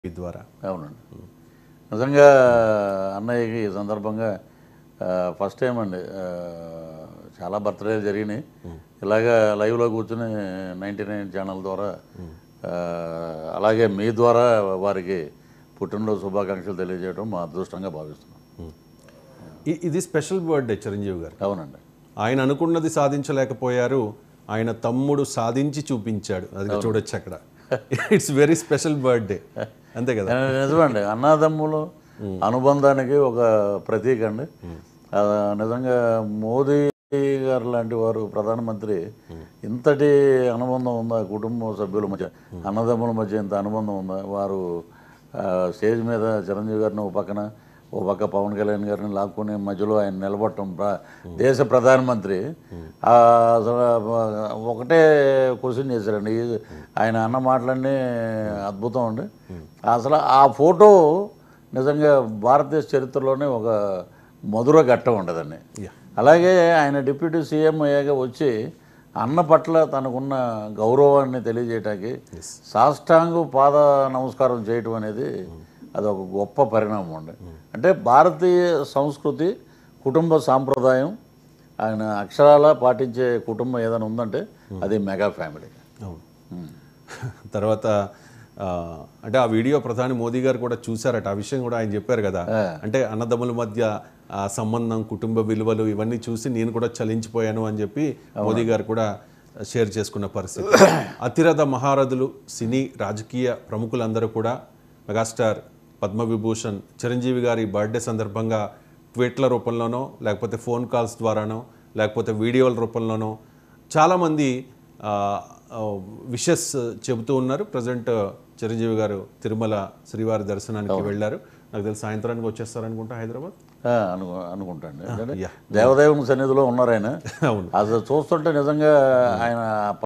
మీ ద్వారా అవునండి నిజంగా అన్నయ్యకి ఈ సందర్భంగా ఫస్ట్ టైం అండి ఆ, చాలా బర్త్డేలు జరిగినాయి ఇలాగా లైవ్లో కూర్చుని నైంటీ నైన్ ఛానల్ ద్వారా ఆ, అలాగే మీ ద్వారా వారికి పుట్టినరోజు శుభాకాంక్షలు తెలియజేయడం మా అదృష్టంగా భావిస్తున్నాం ఇ- ఇది స్పెషల్ బర్త్డే చిరంజీవి గారు అవునండి ఆయన అనుకున్నది సాధించలేకపోయారు ఆయన తమ్ముడు సాధించి చూపించాడు అది చూడొచ్చు అక్కడ ఇట్స్ వెరీ స్పెషల్ బర్త్డే అంతే కదా నిజమండి అన్నదమ్ములు అనుబంధానికి ఒక ప్రతీక అండి ఆ, నిజంగా మోదీ గారు లాంటి వారు ప్రధానమంత్రి ఇంతటి అనుబంధం ఉందా కుటుంబ సభ్యుల మధ్య అన్నదమ్ముల మధ్య ఇంత అనుబంధం ఉందా వారు ఆ, స్టేజ్ మీద చిరంజీవి గారిని ఒక పక్కన ఓ పక్క పవన్ కళ్యాణ్ గారిని లాక్కుని మధ్యలో ఆయన నిలబడటం ప్ర- దేశ ప్రధానమంత్రి ఆ, అసలు ఒకటే క్వశ్చన్ చేశారండి ఈ- ఆయన అన్న మాటలన్నీ అద్భుతం అండి అసలు ఆ ఫోటో నిజంగా భారతదేశ చరిత్రలోనే ఒక మధుర ఘట్టం ఉండదండి Yeah. అలాగే ఆయన డిప్యూటీ సీఎం అయ్యాక వచ్చి అన్న పట్ల తనకున్న గౌరవాన్ని తెలియజేయటానికి సాష్టాంగ పాద నమస్కారం చేయటం అనేది అది ఒక గొప్ప పరిణామం అండి అంటే భారతీయ సంస్కృతి కుటుంబ సాంప్రదాయం ఆయన అక్షరాల పాటించే కుటుంబం ఏదైనా ఉందంటే అది మెగా ఫ్యామిలీ అవును తర్వాత ఆ, అంటే ఆ వీడియో ప్రధాని మోదీ గారు కూడా చూశారట ఆ విషయం కూడా ఆయన చెప్పారు కదా అంటే అన్నదమ్ముల మధ్య ఆ సంబంధం కుటుంబ విలువలు ఇవన్నీ చూసి నేను కూడా చలించిపోయాను అని చెప్పి మోదీ గారు కూడా షేర్ చేసుకున్న పరిస్థితి అతిరథ మహారథులు సినీ రాజకీయ ప్రముఖులందరూ కూడా మెగాస్టార్ పద్మవిభూషణ్ చిరంజీవి గారి బర్త్డే సందర్భంగా ట్వీట్ల రూపంలోనో లేకపోతే ఫోన్ కాల్స్ ద్వారానో లేకపోతే వీడియోల రూపంలోనో చాలామంది విషెస్ చెబుతూ ఉన్నారు ప్రజెంట్ చిరంజీవి గారు తిరుమల శ్రీవారి దర్శనానికి వెళ్ళారు నాకు తెలిసి సాయంత్రానికి వచ్చేస్తారనుకుంటా హైదరాబాద్ ఆ, అను అనుకుంటాండి ఎందుకంటే yeah. దేవదేవుని సన్నిధిలో ఉన్నారు ఆయన అవును అసలు చూస్తుంటే నిజంగా ఆయన